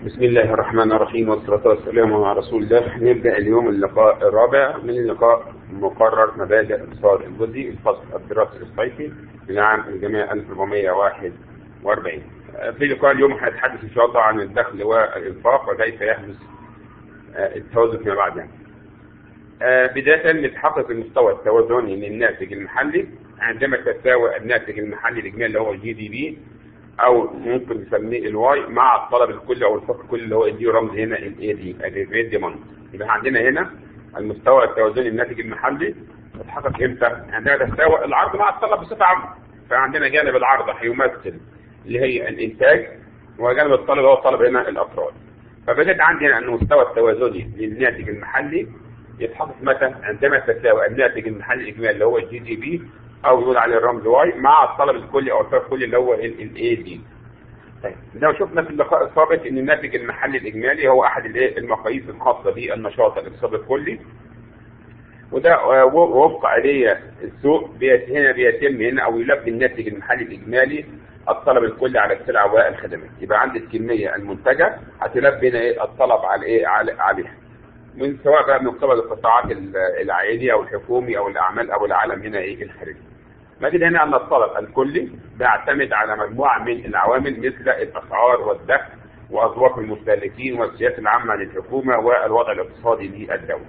بسم الله الرحمن الرحيم والصلاة والسلام على رسول الله نبدأ اليوم اللقاء الرابع من اللقاء مقرر مبادئ الاقتصاد الجزئي الفصل الدراسي الصيفي للعام الجامعي 1441 في لقاء اليوم هنتحدث إن شاء الله عن الدخل والإنفاق وكيف يحدث التوازن فيما بعد يعني. بداية لتحقق المستوى التوازني للناتج المحلي عندما تساوي الناتج المحلي الإجمالي اللي هو الجي دي بي او ممكن نسميه الواي مع الطلب الكلي او الفقر الكلي اللي هو يديه رمز هنا الاي دي الريت ديماند يبقى عندنا هنا المستوى التوازني الناتج المحلي يتحقق امتى؟ عندما تساوي العرض مع الطلب بصفه عامه فعندنا جانب العرض هيمثل اللي هي الانتاج وجانب الطلب هو الطلب هنا الافراد فبدات عندنا ان المستوى التوازني للناتج المحلي يتحقق متى؟ عندما تساوي الناتج المحلي الاجمالي اللي هو الجي دي بي او يقول عليه الرمز واي مع الطلب الكلي او الفرق الكلي اللي هو الاي دي طيب لو شفنا في اللقاء السابق ان الناتج المحلي الاجمالي هو احد الايه المقاييس الخاصه بالنشاط الاقتصادي الكلي وده وفق آلية السوق هنا بيتم هنا او يلبي الناتج المحلي الاجمالي الطلب الكلي على السلع والخدمات يبقى عندي الكميه المنتجه هتلبي هنا ايه الطلب على ايه عليها من سواء بقى من قبل القطاعات العائلي او الحكومي او الاعمال او العالم هنا ايه الخارجي نجد هنا ان الطلب الكلي بيعتمد على مجموعه من العوامل مثل الاسعار والدخل واذواق المستهلكين والسياسه العامه للحكومه والوضع الاقتصادي للدوله.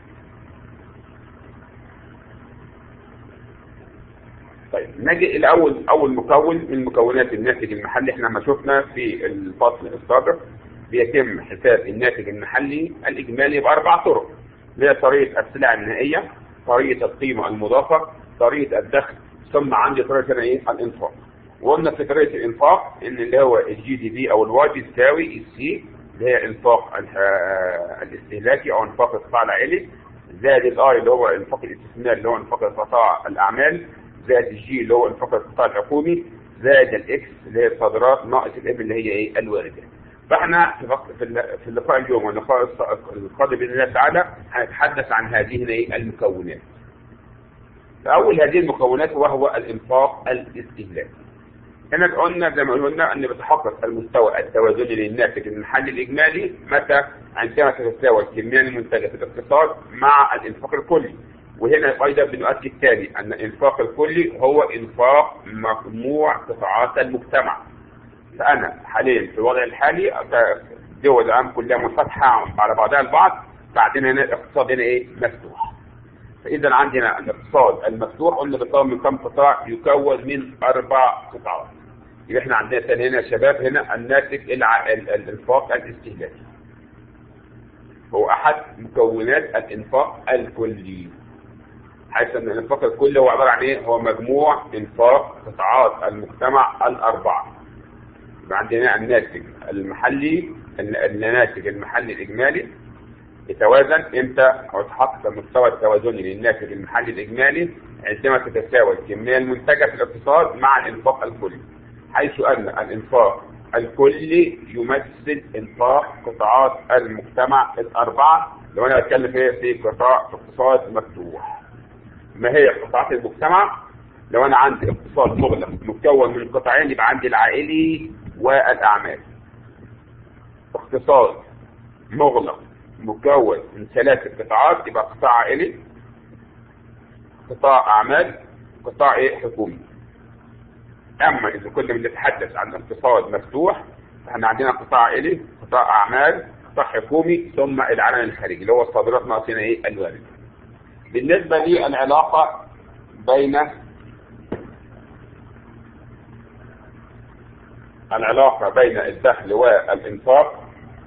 طيب نجي الى اول اول مكون من مكونات الناتج المحلي احنا ما شفنا في الفصل السابق بيتم حساب الناتج المحلي الاجمالي باربع طرق اللي هي طريقه السلع النهائيه طريقه القيمه المضافه طريقه الدخل ثم عندي طريقه هنا ايه الانفاق وقلنا في طريقه الانفاق ان اللي هو الجي دي بي او الواي بيساوي السي اللي هي انفاق الاستهلاكي او انفاق القطاع العائلي زائد الاي اللي هو انفاق الاستثمار اللي هو انفاق قطاع الاعمال زائد الجي اللي هو انفاق القطاع الحكومي زائد الاكس اللي هي الصادرات ناقص الام اللي هي ايه الواردات فاحنا في اللقاء اليوم واللقاء القادم باذن الله تعالى هنتحدث عن هذه ايه المكونات فأول هذه المكونات وهو الإنفاق الاستهلاكي. هنا قلنا زي ما قلنا أن بتحقق المستوى التوازني للناتج المحلي الإجمالي متى عندما تتساوي الكمية المنتجة في الاقتصاد مع الإنفاق الكلي. وهنا أيضا بنؤكد تاني أن الإنفاق الكلي هو إنفاق مجموع قطاعات المجتمع. فأنا حاليا في الوضع الحالي دول العالم كلها منفتحة على بعضها البعض بعدين هنا الاقتصاد هنا إيه مفتوح. فاذا عندنا الاقتصاد المفتوح قلنا بيتكون من كم قطاع يكون من اربع قطاعات يبقى احنا عندنا ثاني هنا يا شباب هنا الناتج الانفاق الاستهلاكي هو احد مكونات الانفاق الكلي حيث ان الانفاق الكلي هو عباره عن ايه هو مجموع انفاق قطاعات المجتمع الاربعه يبقى عندنا الناتج المحلي الناتج المحلي الاجمالي يتوازن امتى او يتحقق المستوى التوازني للناتج المحلي الاجمالي عندما تتساوي الكميه المنتجه في الاقتصاد مع الانفاق الكلي حيث ان الانفاق الكلي يمثل انفاق قطاعات المجتمع الاربعه لو انا بتكلم في في قطاع اقتصاد مفتوح ما هي قطاعات المجتمع لو انا عندي اقتصاد مغلق مكون من قطاعين يبقى عندي العائلي والاعمال اقتصاد مغلق مكون من ثلاث قطاعات يبقى قطاع عائلي قطاع اعمال قطاع ايه حكومي اما اذا كنا بنتحدث عن اقتصاد مفتوح فاحنا عندنا قطاع عائلي قطاع اعمال قطاع حكومي ثم العالم الخارجي اللي هو الصادرات ناقصين ايه الوارد بالنسبه للعلاقه بين العلاقه بين الدخل والانفاق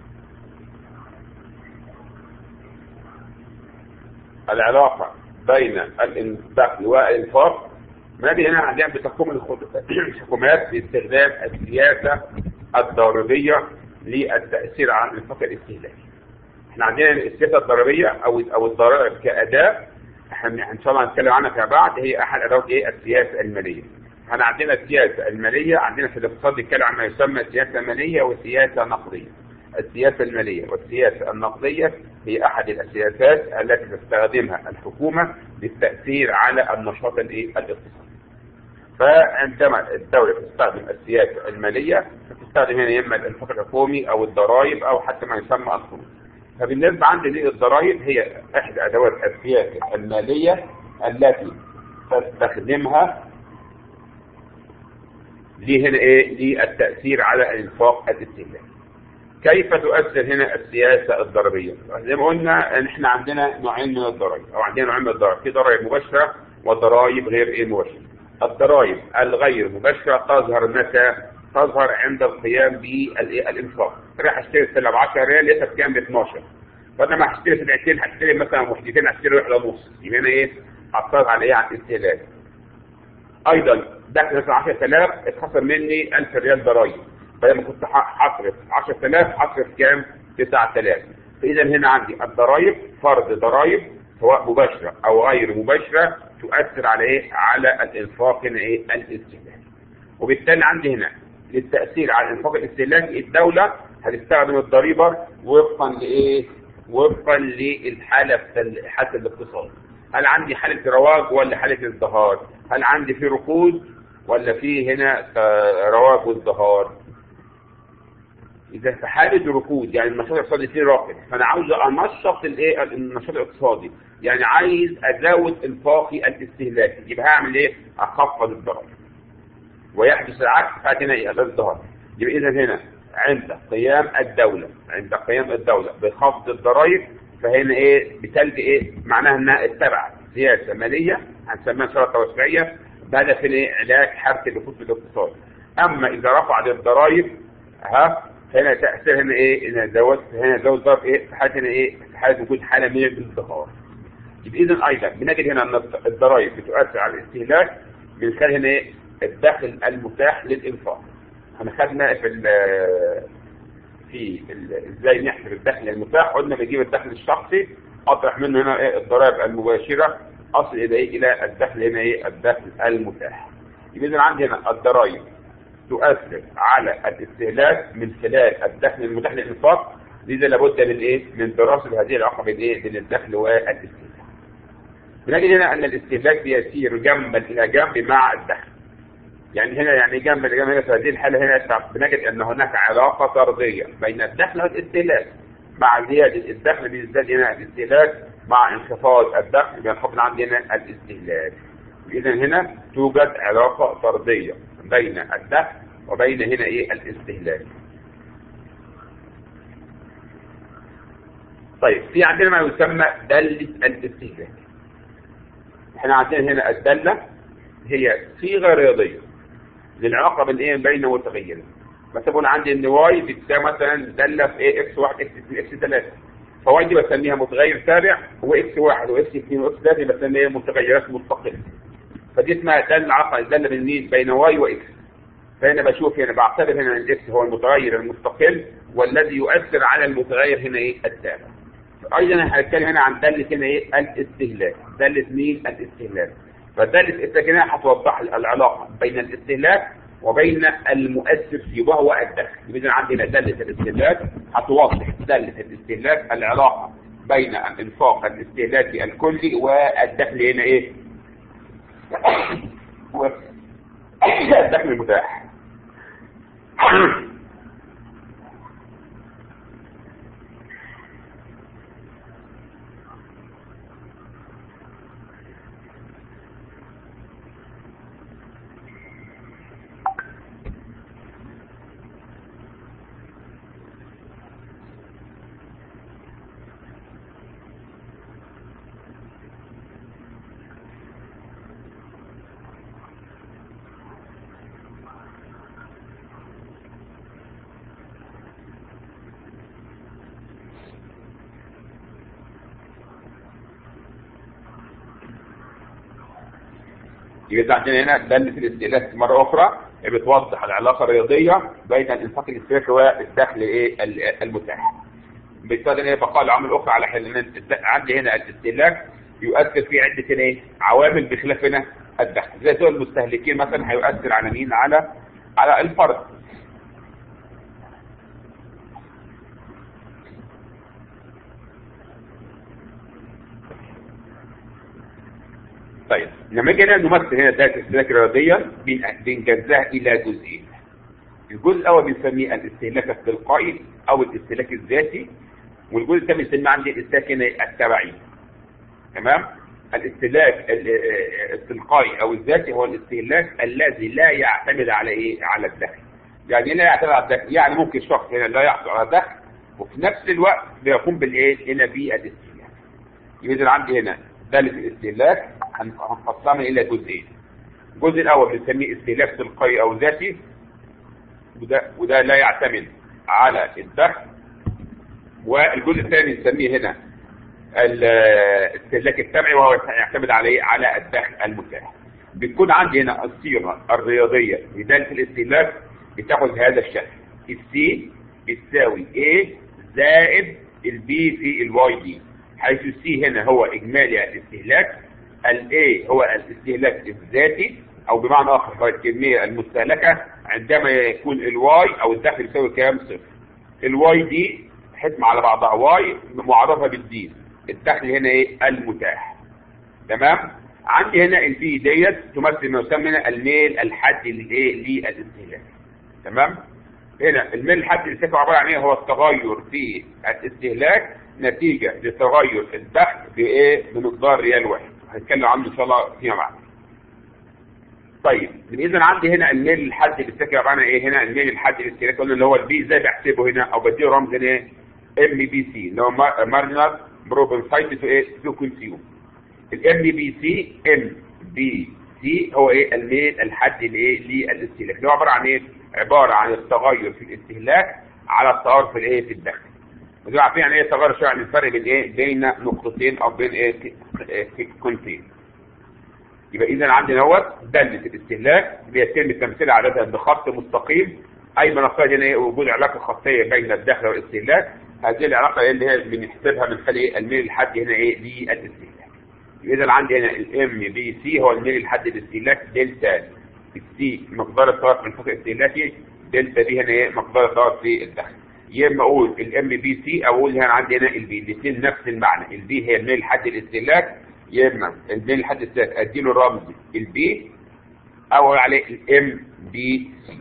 العلاقة بين الدخل والإنفاق ما هنا عندنا بتقوم الحكومات باستخدام السياسة الضريبية للتأثير على الإنفاق الاستهلاكي. احنا عندنا السياسة الضريبية أو أو الضرائب كأداة احنا إن شاء الله هنتكلم عنها فيما بعد هي أحد أدوات إيه السياسة المالية. احنا عندنا السياسة المالية عندنا في الاقتصاد بيتكلم عن ما يسمى سياسة مالية وسياسة نقدية. السياسة المالية والسياسة النقدية هي أحد السياسات التي تستخدمها الحكومة للتأثير على النشاط الاقتصادي. فعندما الدولة تستخدم السياسة المالية تستخدم هنا يا اما الانفاق الحكومي او الضرائب او حتى ما يسمى القروض فبالنسبة عندي للضرائب هي احدى ادوات السياسة المالية التي تستخدمها ليه هنا ايه للتأثير على الانفاق الاستهلاكي كيف تؤثر هنا السياسة الضريبية زي ما قلنا ان احنا عندنا نوعين من الضرائب او عندنا نوعين من الضرائب في ضرائب مباشرة وضرائب غير ايه مباشرة الضرائب الغير مباشرة تظهر متى تظهر عند القيام بالانفاق رايح اشتري السلة ب 10 ريال لقيتها بكام ب 12 فانا ما هشتري سلعتين هشتري مثلا وحدتين هشتري واحده ونص يبقى هنا ايه هضطر على ايه على الاستهلاك ايضا دخل مثلا 10000 اتخصم مني 1000 ريال ضرايب فلما كنت هصرف 10000 هصرف كام 9000 فاذا هنا عندي الضرايب فرض ضرايب سواء مباشره او غير مباشره تؤثر على ايه على الانفاق هنا ايه الاستهلاكي وبالتالي عندي هنا للتاثير على الانفاق الاستهلاكي الدوله هتستخدم الضريبه وفقا لايه وفقا للحاله حاله الاقتصاد هل عندي حاله رواج ولا حاله ازدهار هل عندي في ركود ولا في هنا رواج وازدهار اذا في حاله ركود يعني النشاط الاقتصادي فيه راكد فانا عاوز انشط الايه النشاط الاقتصادي يعني عايز ازود انفاقي الاستهلاكي يبقى هعمل ايه اخفض الضرر ويحدث العكس فاتنا ايه الازدهار يبقى اذا هنا عند قيام الدولة عند قيام الدولة بخفض الضرائب فهنا ايه بتلجأ ايه معناها انها اتبعت سياسة مالية هنسميها سياسة توسعية بهدف ايه علاج حركة الركود في الاقتصاد اما اذا رفعت الضرائب ها هنا تأثير هنا ايه هنا زود هنا زود ضرب ايه في حالة هنا ايه في حالة وجود حالة من الازدهار يبقى اذا ايضا بنجد هنا ان الضرائب بتؤثر على الاستهلاك من خلال هنا ايه الدخل المتاح للانفاق احنا خدنا في ال في ازاي نحسب الدخل المتاح قلنا بنجيب الدخل الشخصي اطرح منه هنا ايه الضرائب المباشره اصل الى ايه الى الدخل هنا ايه الدخل المتاح يبقى اذا عندي هنا الضرائب تؤثر على الاستهلاك من خلال الدخل المتاح للانفاق لذا لابد من ايه من دراسه هذه العلاقه بين ايه بين الدخل والاستهلاك بنجد هنا ان الاستهلاك بيسير جنبا الى جنب مع الدخل يعني هنا يعني جنب الى جنب هنا في هذه الحاله هنا بنجد ان هناك علاقه طرديه بين الدخل والاستهلاك مع زياده الدخل بيزداد هنا الاستهلاك مع انخفاض الدخل بينخفض عندنا الاستهلاك اذا هنا توجد علاقه طرديه بين الدخل وبين هنا ايه الاستهلاك طيب في عندنا ما يسمى دلة الاستهلاك احنا عندنا هنا الدالة هي صيغة رياضية للعلاقة بين ايه بين متغيرين مثلا بقول عندي ان واي بتساوي مثلا دالة في ايه اكس 1 اكس 2 اكس 3 فواي دي بسميها متغير تابع واكس 1 واكس 2 واكس 3 بسميها متغيرات مستقلة فدي اسمها دالة علاقة دالة بين مين بين واي واكس فهنا بشوف هنا بعتبر هنا ان الاكس هو المتغير المستقل والذي يؤثر على المتغير هنا ايه التابع ايضا هنتكلم هنا عن دالة هنا ايه الاستهلاك دالة مين الاستهلاك فدالة الاستهلاك هنا هتوضح العلاقة بين الاستهلاك وبين المؤثر فيه وهو الدخل اذا عندنا دالة الاستهلاك هتوضح دالة الاستهلاك العلاقة بين الانفاق الاستهلاكي الكلي والدخل هنا ايه الدخل المتاح يبقى عندنا هنا دالة الاستهلاك مرة أخرى بتوضح العلاقة الرياضية بين الإنفاق الاستهلاكي والدخل إيه المتاح. بالتالي إيه بقاء العوامل الأخرى على حل عندي هنا الاستهلاك يؤثر في عدة إيه عوامل بخلاف هنا الدخل زي دول المستهلكين مثلا هيؤثر على مين؟ على على الفرد. طيب لما جينا نمثل هنا دائره الاستهلاك الرياضيه بنجزاها الى جزئين الجزء الاول بنسميه الاستهلاك التلقائي او الاستهلاك الذاتي والجزء الثاني بنسميه عندي الاستهلاك التبعي تمام الاستهلاك التلقائي او الذاتي هو الاستهلاك الذي لا يعتمد على ايه على الدخل يعني لا يعتمد على الدخل يعني ممكن شخص هنا لا يحصل على دخل وفي نفس الوقت بيقوم بالايه هنا بالاستهلاك يبقى عندي هنا دالة الاستهلاك هنقسمها الى جزئين الجزء الاول بنسميه استهلاك تلقائي او ذاتي وده وده لا يعتمد على الدخل والجزء الثاني نسميه هنا الاستهلاك التبعي وهو يعتمد على على الدخل المتاح بتكون عندي هنا الصيغه الرياضيه لداله الاستهلاك بتاخذ هذا الشكل السي بتساوي A زائد البي في الواي دي حيث السي هنا هو اجمالي الاستهلاك الاي هو الاستهلاك الذاتي او بمعنى اخر هو الكميه المستهلكه عندما يكون الواي او الدخل يساوي كام صفر الواي دي حسم على بعضها واي معرفه بالدين الدخل هنا ايه المتاح تمام عندي هنا البي ديت تمثل ما يسمى هنا الميل الحدي للايه للاستهلاك تمام هنا الميل الحدي للاستهلاك عباره عن ايه هو التغير في الاستهلاك نتيجه لتغير الدخل بايه بمقدار ريال واحد هنتكلم عنه ان شاء الله فيما بعد طيب اذا عندي هنا الميل الحدي للاستهلاك عباره عن ايه هنا الميل الحدي للاستهلاك قلنا اللي هو البي ازاي بحسبه هنا او بديله رمز ايه ام بي سي اللي هو مارجنال بروبنسايت تو ايه تو كونسيوم الام بي سي ام بي سي هو ايه الميل الحد لايه للاستهلاك اللي هو عباره عن ايه عباره عن التغير في الاستهلاك على التغير في الايه في الدخل ودي عارفين يعني ايه تغير شويه عن الفرق بين ايه بين نقطتين او بين ايه كونتين يبقى اذا عندنا هو داله الاستهلاك بيتم التمثيل عادة بخط مستقيم اي نفترض ان وجود علاقه خطيه بين الدخل والاستهلاك هذه العلاقه اللي هي بنحسبها من خلال الميل الحدي هنا ايه للاستهلاك اذا عندي هنا الام بي سي هو الميل الحدي للاستهلاك دلتا السي مقدار الطاقه من فوق الاستهلاكي دلتا دي هنا ايه مقدار الطاقه في الدخل يا اما اقول الام بي سي او اقول هنا عندي هنا البي الاثنين نفس المعنى البي هي الميل الحدي للاستهلاك يا اما الميل الحدي للاستهلاك ادي له رمز البي او اقول عليه الام بي سي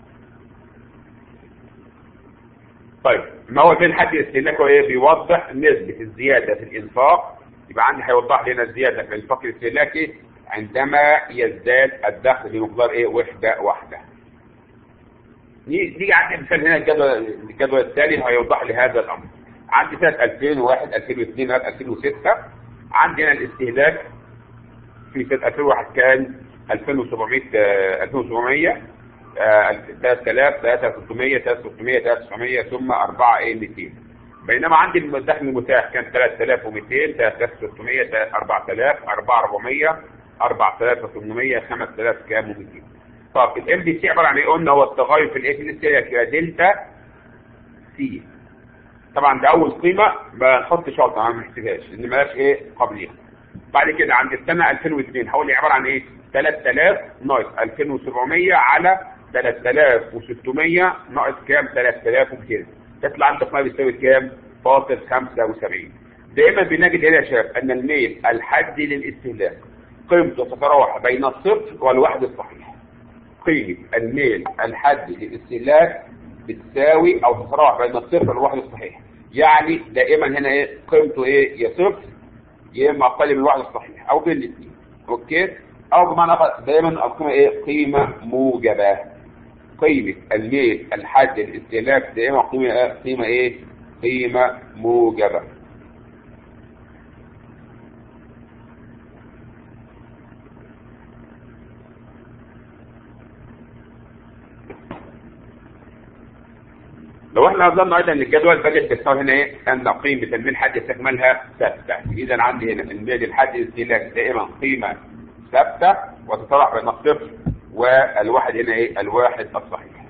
طيب ما هو الميل الحدي للاستهلاك هو ايه بيوضح نسبه الزياده في الانفاق يبقى عندي هيوضح لنا الزياده في الانفاق الاستهلاكي عندما يزداد الدخل بمقدار ايه وحده واحده نيجي عندي مثال هنا الجدول الجدول التالي هيوضح لي هذا الامر عندي سنه 2001 2002 2006 عندنا الاستهلاك في سنه 2001 كان 2700 2700 3000 3600 3600 3900 ثم 4 ايه 200 بينما عندي الدخل المتاح كان 3200 3600 4000 4400 4800 5000 كام و200 طب الام بي سي عباره عن ايه قلنا هو التغير في الايه في الاستهلاك يبقى دلتا سي طبعا ده اول قيمه بنحط شرطه ما بنحسبهاش ان مالهاش ايه قبليها بعد كده عند السنه 2002 حوالي عباره عن ايه 3000 ناقص 2700 على 3600 ناقص كام 3200 تطلع عندك قيمه بتساوي كام فاصل 75 دائما بنجد هنا يا شباب ان الميل الحدي للاستهلاك قيمته تتراوح بين الصفر والواحد الصحيح قيمة الميل الحدي للاستهلاك بتساوي او تتراوح بين الصفر والواحد الصحيح يعني دائما هنا ايه قيمته ايه يا صفر يا اما اقل من الواحد الصحيح او بين الاثنين اوكي او بمعنى اخر دائما القيمه ايه قيمه موجبه قيمه الميل الحدي للاستهلاك دائما قيمه ايه قيمه ايه قيمه موجبه لو احنا نظرنا ايضا ان الجدول بدات تستوي هنا ايه ان قيمه الميل الحد استكمالها ثابته اذا عندي هنا الميل الحد الاستهلاك دائما قيمه ثابته وتتراوح بين الصفر والواحد هنا ايه الواحد الصحيح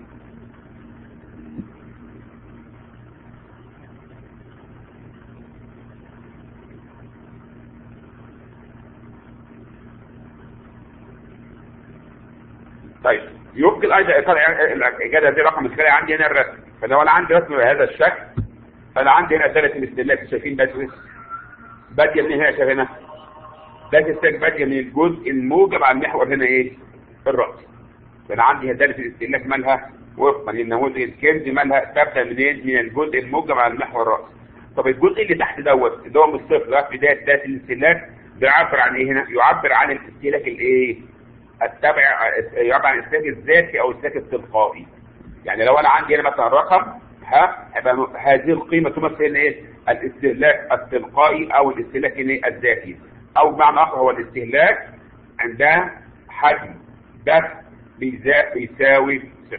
طيب يمكن ايضا اطار الاجابه دي رقم الخلال عندي هنا الرسم فلو انا عندي رسم بهذا الشكل فانا عندي هنا ثلاث الاستهلاك شايفين بدوي باديه من هنا شايف هنا ده الاستهلاك بادية من الجزء الموجب على المحور هنا ايه الرأسي فانا عندي هدالة الاستهلاك مالها وفقا للنموذج الكنزي مالها تبدا منين من الجزء الموجب على المحور الرأسي طب الجزء اللي تحت دوت اللي هو من الصفر لغايه بدايه بدايه الاستهلاك بيعبر عن ايه هنا؟ يعبر عن الاستهلاك الايه؟ التبع يعبر عن الاستهلاك الذاتي او الاستهلاك التلقائي. يعني لو انا عندي هنا مثلا رقم ها هيبقى هذه القيمه تمثل ايه؟ الاستهلاك التلقائي او الاستهلاك الايه؟ الذاتي. او بمعنى اخر هو الاستهلاك عند حجم دفع بيساوي صفر.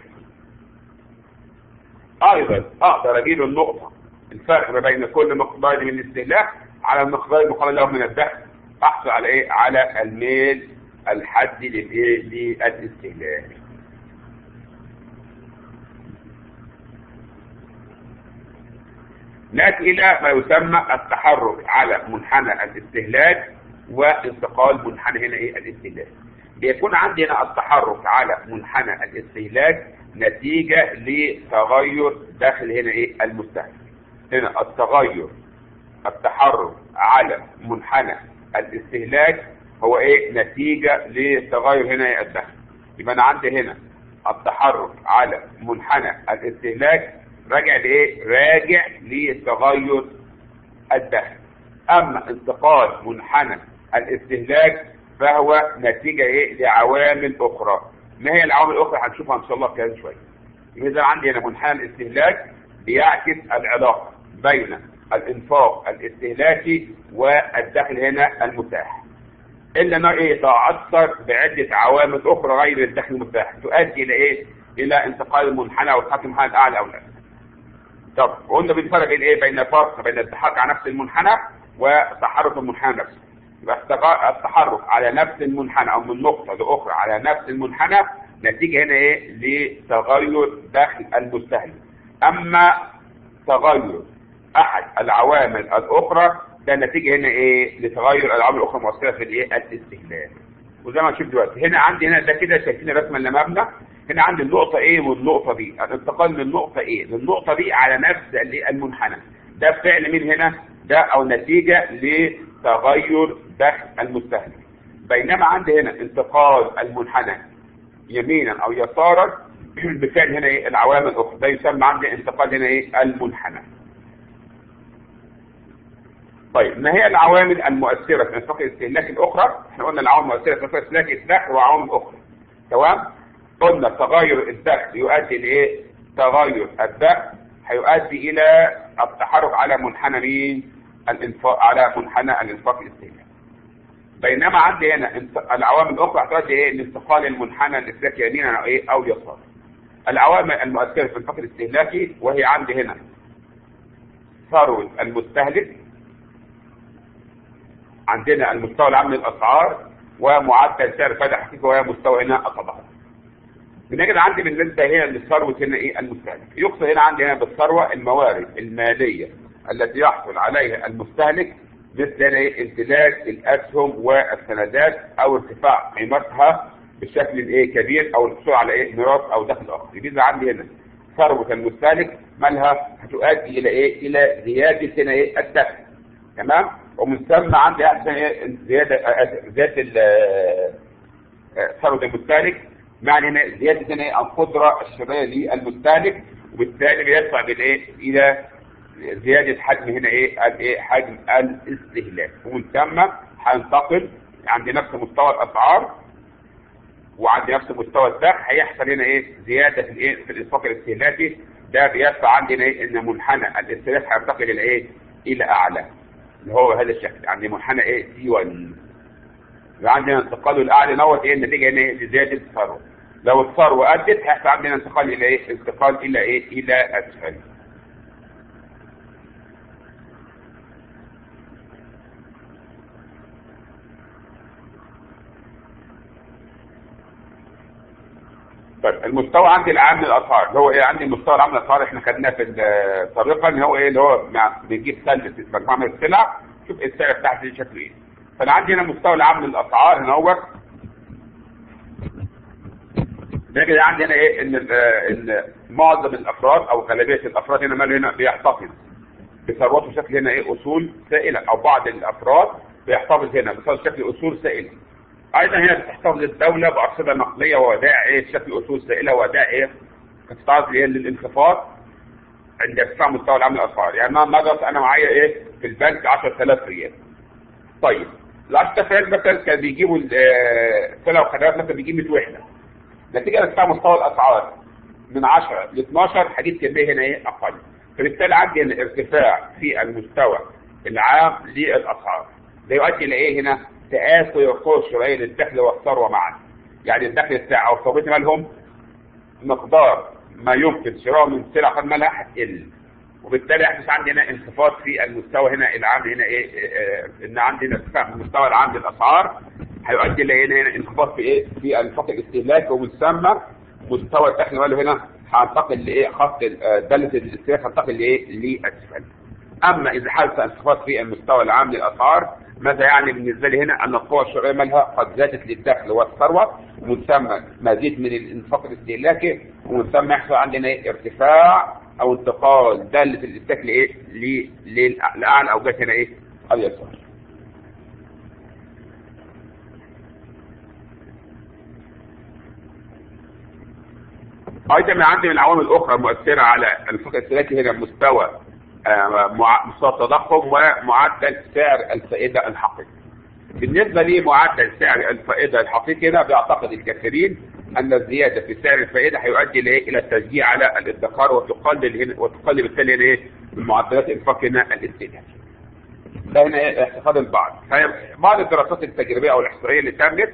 ايضا اقدر اجيب النقطه الفرق ما بين كل مقدار من الاستهلاك على المقدار المقابل له من الدخل احصل على ايه على الميل الحدي للايه للاستهلاك ناتي الى ما يسمى التحرك على منحنى الاستهلاك وانتقال منحنى هنا ايه الاستهلاك بيكون عندي هنا التحرك على منحنى الاستهلاك نتيجة لتغير داخل هنا ايه المستهلك هنا التغير التحرك على منحنى الاستهلاك هو ايه نتيجة لتغير هنا الدخل يبقى انا عندي هنا التحرك على منحنى الاستهلاك راجع لايه راجع لتغير الدخل اما انتقال منحنى الاستهلاك فهو نتيجة ايه لعوامل اخرى ما هي العوامل الاخرى هنشوفها ان شاء الله كمان شويه اذا عندي هنا منحنى الاستهلاك بيعكس العلاقه بين الانفاق الاستهلاكي والدخل هنا المتاح الا انه ايه تاثر بعده عوامل اخرى غير الدخل المتاح تؤدي الى ايه الى انتقال المنحنى او تحكم المنحنى الاعلى او لا طب قلنا بالفرق بين ايه بين الفرق بين التحرك على نفس المنحنى وتحرك المنحنى نفسه يبقى التحرك على نفس المنحنى او من نقطه لاخرى على نفس المنحنى نتيجه هنا ايه لتغير دخل المستهلك اما تغير احد العوامل الاخرى ده نتيجه هنا ايه لتغير العوامل الاخرى المؤثره في الايه الاستهلاك وزي ما نشوف دلوقتي هنا عندي هنا ده كده شايفين الرسمه اللي مبنى هنا عندي النقطه ايه والنقطه دي الانتقال من النقطه ايه للنقطه دي على نفس المنحنى ده فعل مين هنا ده او نتيجه لتغير دخل المستهلك بينما عندي هنا انتقال المنحنى يمينا او يسارا بفعل هنا ايه العوامل الاخرى ده يسمى عندي انتقال هنا ايه المنحنى طيب ما هي العوامل المؤثرة في انفاق الاستهلاك الأخرى؟ احنا قلنا العوامل المؤثرة في انفاق الاستهلاك الدخل وعوامل أخرى. تمام؟ قلنا تغير الدخل يؤدي لإيه؟ تغير الدخل هيؤدي إلى التحرك على منحنى مين؟ الانفاق على منحنى الانفاق الاستهلاكي. بينما عندي هنا العوامل الأخرى هتؤدي إيه؟ لانتقال المنحنى الاستهلاكي يمينا أو إيه؟ أو يسارا. العوامل المؤثرة في الانفاق الاستهلاكي وهي عندي هنا ثروة المستهلك عندنا المستوى العام للاسعار ومعدل سعر فائده حقيقي وهي مستوى هنا الطبقات. بنجد عندي بالنسبه هنا للثروه هنا ايه المستهلك؟ يقصد هنا عندي هنا بالثروه الموارد الماليه التي يحصل عليها المستهلك مثل هنا ايه امتلاك الاسهم والسندات او ارتفاع قيمتها بشكل ايه كبير او الحصول على ايه ميراث او دخل اخر. يبقى عندي هنا ثروه المستهلك مالها هتؤدي الى ايه؟ الى زياده هنا ايه الدخل. تمام؟ ومن ثم عندي احسن زياده زياده ثروه المستهلك معنى هنا زياده هنا القدره الشرائيه للمستهلك وبالتالي بيدفع بالايه الى زياده حجم هنا ايه الايه حجم الاستهلاك ومن ثم هينتقل عند نفس مستوى الاسعار وعند نفس مستوى الدخل هيحصل هنا ايه زياده في الايه في الانفاق الاستهلاكي ده بيدفع عندنا ايه ان منحنى الاستهلاك هينتقل الى ايه الى اعلى اللي هو هذا الشكل عندي منحنى ايه سي 1 عندنا انتقال الاعلى دوت ايه النتيجه هنا لزياده الثروه لو الثروه ادت هيحصل عندنا انتقال الى ايه انتقال الى ايه الى اسفل طيب المستوى عندي العام للاسعار اللي هو ايه عندي المستوى العام للاسعار احنا خدناه في سابقا اللي هو ايه اللي هو بيجيب سله مجموعه من السلع شوف السعر بتاعتي شكله ايه فانا عندي هنا المستوى العام للاسعار هنا هو نجد عندي هنا ايه ان ان معظم الافراد او غالبيه الافراد هنا ماله هنا بيحتفظ بثروته بشكل هنا ايه اصول سائله او بعض الافراد بيحتفظ هنا بصوره شكل اصول سائله ايضا هنا بتحتفظ الدوله بارصده نقديه وودائع ايه شكل اصول سائله وودائع ايه بتتعرض ايه للانخفاض عند ارتفاع مستوى العمل الاسعار يعني انا النهارده انا معايا ايه في البنك 10000 ريال طيب ال 10000 ريال مثلا كان بيجيبوا سلع وخدمات مثلا بيجيب 100 وحده نتيجه ارتفاع مستوى الاسعار من 10 ل 12 هجيب كميه هنا ايه اقل فبالتالي عندي ارتفاع في المستوى العام للاسعار ده يؤدي الى ايه هنا تآكل القوى الشرائيه للدخل والثروه معا يعني الدخل بتاع او ثروتي مالهم مقدار ما يمكن شراءه من سلع قد مالها هتقل وبالتالي يحدث عندنا انخفاض في المستوى هنا العام هنا ايه, إيه ان عندنا ارتفاع في المستوى العام للاسعار هيؤدي الى هنا انخفاض في ايه في الانفاق الاستهلاكي ومن ثم مستوى الدخل ماله هنا هينتقل لايه خط داله الاستهلاك هينتقل لايه لاسفل اما اذا حدث انخفاض في المستوى العام للاسعار ماذا يعني بالنسبه لي هنا ان القوى الشرائيه مالها قد زادت للدخل والثروه ومن ثم مزيد من الانفاق الاستهلاكي ومن ثم يحصل عندنا ارتفاع او انتقال داله الاستهلاك لايه لاعلى اوجات هنا ايه اليسار ايضا من عندي من العوامل الاخرى المؤثره على الانفاق الاستهلاكي هنا مستوى مستوى التضخم ومعدل سعر الفائده الحقيقي. بالنسبه لمعدل سعر الفائده الحقيقي هنا بيعتقد الكثيرين ان الزياده في سعر الفائده هيؤدي الى التشجيع على الادخار وتقلل هنا وتقلل بالتالي هنا ايه من معدلات انفاق هنا الاستهلاكي. ده هنا ايه اعتقاد البعض. بعض الدراسات التجريبيه او الاحصائيه اللي تمت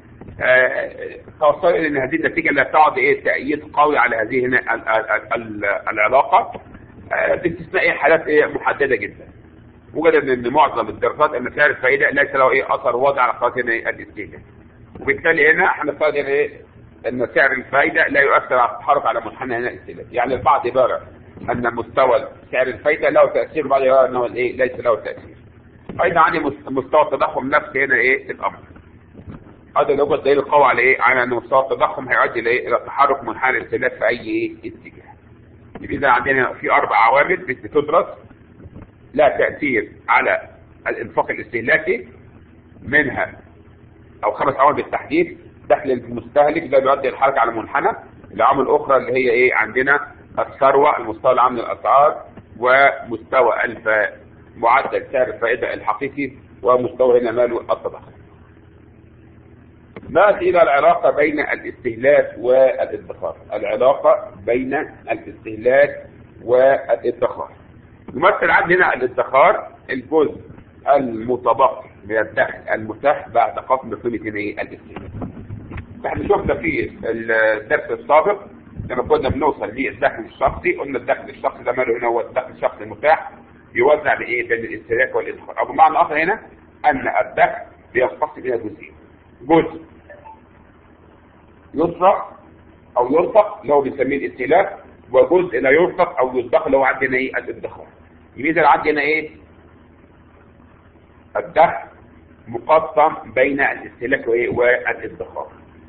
توصل الى ان هذه النتيجه لا تعد ايه تأييد قوي على هذه هنا العلاقه باستثناء حالات ايه محدده جدا وجد ان معظم الدراسات ان سعر الفائده ليس له ايه اثر واضح على قناه هنا الاستهلاك وبالتالي هنا هنفترض هنا ايه ان سعر الفائده لا يؤثر على التحرك على منحنى هنا الاستهلاك يعني البعض يرى ان مستوى سعر الفائده له تاثير البعض يرى انه ايه ليس له تاثير ايضا عندي مستوى التضخم نفسه هنا ايه الامر هذا اللي هو الدليل القوي على ايه على ان مستوى التضخم هيؤدي الى الى تحرك منحنى الاستهلاك في اي ايه اتجاه يبقى اذا عندنا في اربع عوامل بتدرس لها تاثير على الانفاق الاستهلاكي منها او خمس عوامل بالتحديد دخل المستهلك ده بيؤدي الحركه على منحنى العوامل الاخرى اللي هي ايه عندنا الثروه المستوى العام للاسعار ومستوى الف معدل سعر الفائده الحقيقي ومستوى هنا ماله التضخم نأتي إلى العلاقة بين الاستهلاك والادخار العلاقة بين الاستهلاك والادخار يمثل عندنا الادخار الجزء المتبقي من الدخل المتاح بعد خصم قيمة ايه الاستهلاك احنا شفنا في الدرس السابق لما كنا بنوصل للدخل الشخصي قلنا الدخل الشخصي ده ماله هنا هو الدخل الشخصي المتاح يوزع بايه بين الاستهلاك والادخار او بمعنى اخر هنا ان الدخل بينقسم الى جزئين جزء يصرف او ينفق اللي هو بنسميه الاستهلاك وجزء لا ينفق او يصدق اللي هو عندنا ايه الادخار يبقى اذا عندنا ايه الدخل مقسم بين الاستهلاك وايه والادخار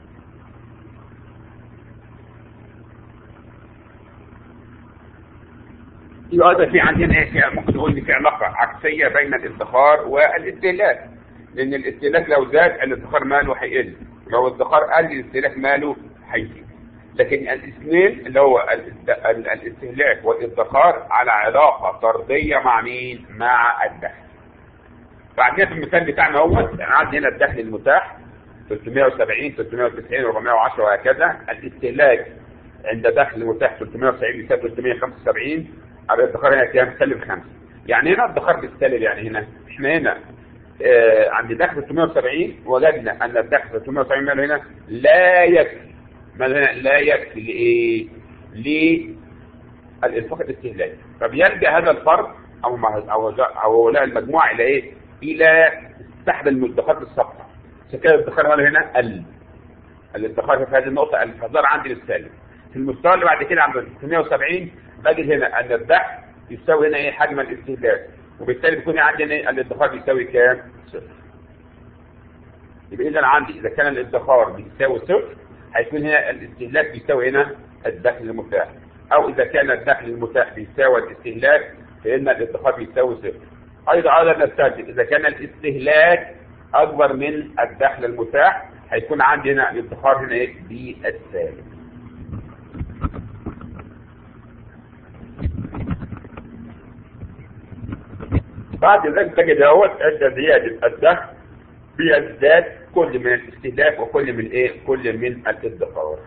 يبقى ايضا في عندنا ايه ممكن نقول ان في علاقه عكسيه بين الادخار والاستهلاك لان الاستهلاك لو زاد الادخار ماله هيقل لو الادخار قل الاستهلاك ماله هيزيد لكن الاثنين اللي هو الاستهلاك والادخار على علاقه طرديه مع مين؟ مع الدخل. فعندنا في المثال بتاعنا اهوت عندنا هنا الدخل المتاح 370 390 410 وهكذا الاستهلاك عند دخل متاح 370 يساوي 375 على الادخار هنا كام؟ سالب 5 يعني هنا الادخار بالسالب يعني هنا احنا هنا آه عند دخل 370 وجدنا ان الدخل 370 ماله هنا لا يكفي ماله هنا لا يكفي لايه؟ للانفاق الاستهلاكي فبيلجا هذا الفرد او او او لا المجموعه الى ايه؟ الى سحب المدخرات الساقطه عشان كده الادخار ماله هنا قل الادخار في هذه النقطه قل فصار عندي للسالب في المستوى اللي بعد كده عند 370 بجد هنا ان الدخل يساوي هنا ايه حجم الاستهلاك وبالتالي بيكون عندي الادخار بيساوي كام؟ صفر. يبقى اذا عندي اذا كان الادخار بيساوي صفر هيكون هنا الاستهلاك بيساوي هنا الدخل المتاح او اذا كان الدخل المتاح بيساوي الاستهلاك فان الادخار بيساوي صفر. ايضا ايضا نستنتج اذا كان الاستهلاك اكبر من الدخل المتاح هيكون عندي هنا الادخار هنا ايه بالسالب بعد ذلك تجد اهوت ان زياده الدخل بيزداد كل من الاستهلاك وكل من ايه كل من الادخار